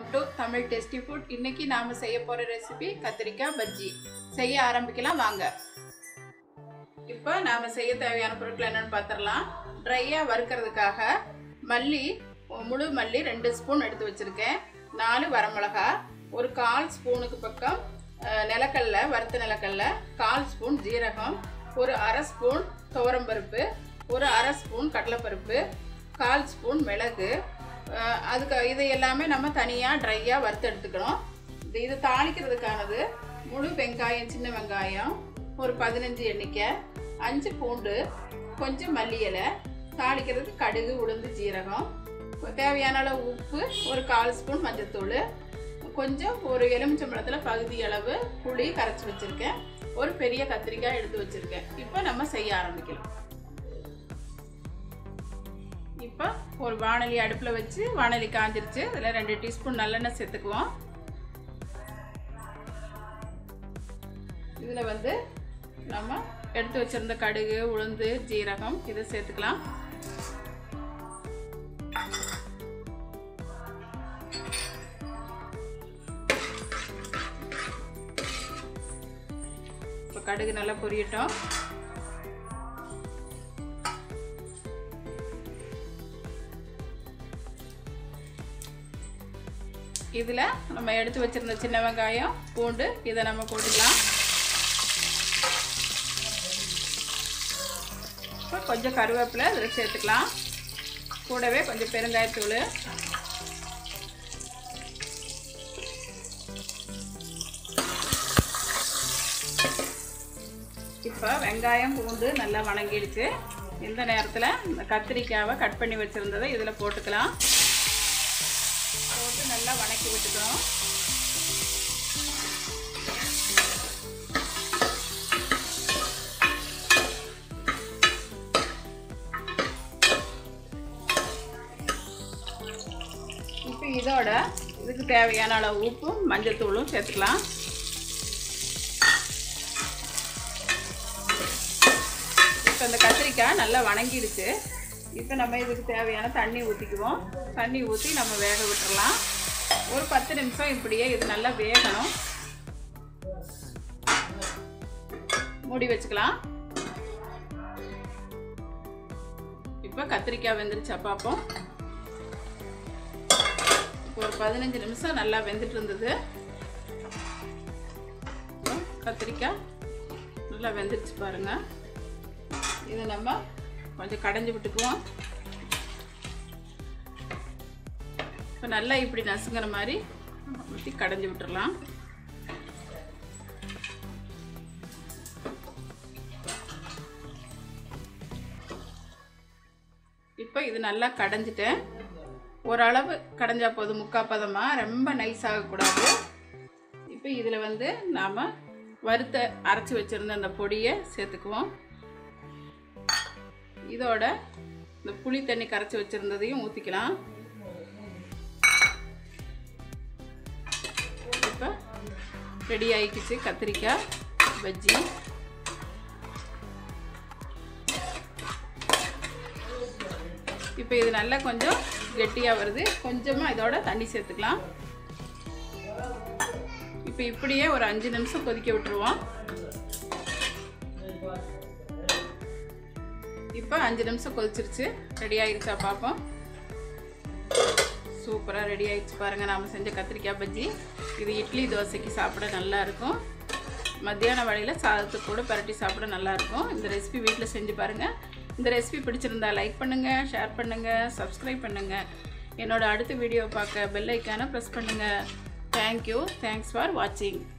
to Tamil tasty food இன்னைக்கு நாம செய்ய போற ரெசிபி கத்திரிக்காய் பஜ்ஜி செய்ய ஆரம்பிக்கலாம் வாங்க இப்போ நாம செய்ய தேவையான பொருட்கள் என்னன்னு பார்த்துடலாம் ட்ரையாக வறுக்கிறதுக்காக மல்லி முழு மல்லி ரெண்டு ஸ்பூன் எடுத்து வச்சிருக்கேன் நாலு வரமிளகா ஒரு கால் ஸ்பூனுக்கு பக்கம் அஹ், நிலக்கடல வறுத்த நிலக்கடல கால் ஸ்பூன் ஜீரகம் ஒரு அரை ஸ்பூன் துவரம்பருப்பு ஒரு அரை ஸ்பூன் கடலைப்பருப்பு கால் ஸ்பூன் மிளகு அஹ், அதுக்கு இது எல்லாமே நம்ம தனியாக ட்ரையாக வறுத்து எடுத்துக்கணும் இது இது தாளிக்கிறதுக்கானது முழு வெங்காயம் சின்ன வெங்காயம் ஒரு பதினஞ்சு எண்ணிக்கை அஞ்சு பூண்டு கொஞ்சம் மல்லி இலை தாளிக்கிறதுக்கு கடுகு உளுந்து ஜீரகம் தேவையான அளவு உப்பு ஒரு கால் ஸ்பூன் மஞ்சத்தூள் கொஞ்சம் ஒரு எலுமிச்சம்பழத்தில் பகுதி அளவு புளி கரைச்சி வச்சுருக்கேன் ஒரு பெரிய கத்திரிக்காய் எடுத்து வச்சுருக்கேன் இப்போ நம்ம செய்ய ஆரம்பிக்கலாம் இப்போ ஒரு வானொலி அடுப்பில் வச்சு வானொலி காஞ்சிருச்சு அதில் ரெண்டு டீஸ்பூன் நல்லெண்ணெய் சேர்த்துக்குவோம் இதில் வந்து நம்ம எடுத்து வச்சிருந்த கடுகு உளுந்து ஜீரகம் இதை சேர்த்துக்கலாம் இப்போ கடுகு நல்லா பொரியட்டும் இதில் நம்ம எடுத்து வச்சிருந்த சின்ன வெங்காயம் பூண்டு இதை நம்ம போட்டுக்கலாம் இப்போ கொஞ்சம் கருவேப்பிலை இதில் சேர்த்துக்கலாம் கூடவே கொஞ்சம் பெருங்காயத்தூள் இப்போ வெங்காயம் பூண்டு நல்லா வணங்கிடுச்சு இந்த நேரத்தில் இந்த கத்திரிக்காவை கட் பண்ணி வச்சுருந்ததை இதில் போட்டுக்கலாம் போட்டு நல்லா வணக்கி விட்டுக்கணும் இப்போ இதோட இதுக்கு தேவையான அளவு உப்பும் மஞ்சத்தூளும் சேர்த்துக்கலாம் இப்போ இந்த கத்திரிக்காய் நல்லா வணங்கிடுச்சு இப்போ நம்ம இதுக்கு தேவையான தண்ணி ஊற்றிக்குவோம் தண்ணி ஊற்றி நம்ம வேக விட்டுறலாம் ஒரு பத்து நிமிஷம் இப்படியே இது நல்லா வேகணும் மூடி வச்சுக்கலாம் இப்போ கத்திரிக்காய் வெந்துருச்சா பார்ப்போம் இப்போ ஒரு பதினஞ்சு நிமிஷம் நல்லா வெந்துட்டு இருந்தது இப்போ கத்திரிக்காய் நல்லா வெந்துருச்சு பாருங்க இதை நம்ம கொஞ்சம் கடைஞ்சி விட்டுக்குவோம் இப்போ நல்லா இப்படி நசுங்கிற மாதிரி ஊற்றி கடைஞ்சி விட்டுறலாம் இப்போ இது நல்லா கடைஞ்சிட்டேன் ஓரளவு கடைஞ்சா போதும் முக்கா பதமாக ரொம்ப நைஸ் ஆகக்கூடாது இப்போ இதில் வந்து நாம் வறுத்த அரைச்சி வச்சுருந்த அந்த பொடியை சேர்த்துக்குவோம் இதோட இந்த புளி தண்ணி கரைச்சி வச்சுருந்ததையும் ஊற்றிக்கலாம் இப்போ ரெடி ஆகிக்கிச்சு கத்திரிக்காய் பஜ்ஜி இப்போ இது நல்லா கொஞ்சம் கெட்டியாக வருது கொஞ்சமாக இதோட தண்ணி சேர்த்துக்கலாம் இப்போ இப்படியே ஒரு அஞ்சு நிமிஷம் கொதிக்க விட்டுருவோம் இப்போ அஞ்சு நிமிஷம் கொதிச்சிருச்சு ரெடி ஆகிடுச்சா பார்ப்போம் சூப்பராக ரெடி ஆகிடுச்சு பாருங்கள் நாம் செஞ்ச கத்திரிக்காய் பஜ்ஜி இது இட்லி தோசைக்கு சாப்பிட நல்லா இருக்கும் மத்தியான வேளையில் சாதத்துக்கு கூட பரட்டி சாப்பிட நல்லாயிருக்கும் இந்த ரெசிபி வீட்டில் செஞ்சு பாருங்கள் இந்த ரெசிபி பிடிச்சிருந்தா லைக் பண்ணுங்கள் ஷேர் பண்ணுங்கள் சப்ஸ்கிரைப் பண்ணுங்கள் என்னோட அடுத்த வீடியோ பார்க்க பெல் ஐக்கானை ப்ரெஸ் பண்ணுங்கள் தேங்க்யூ தேங்க்ஸ் ஃபார் வாட்சிங்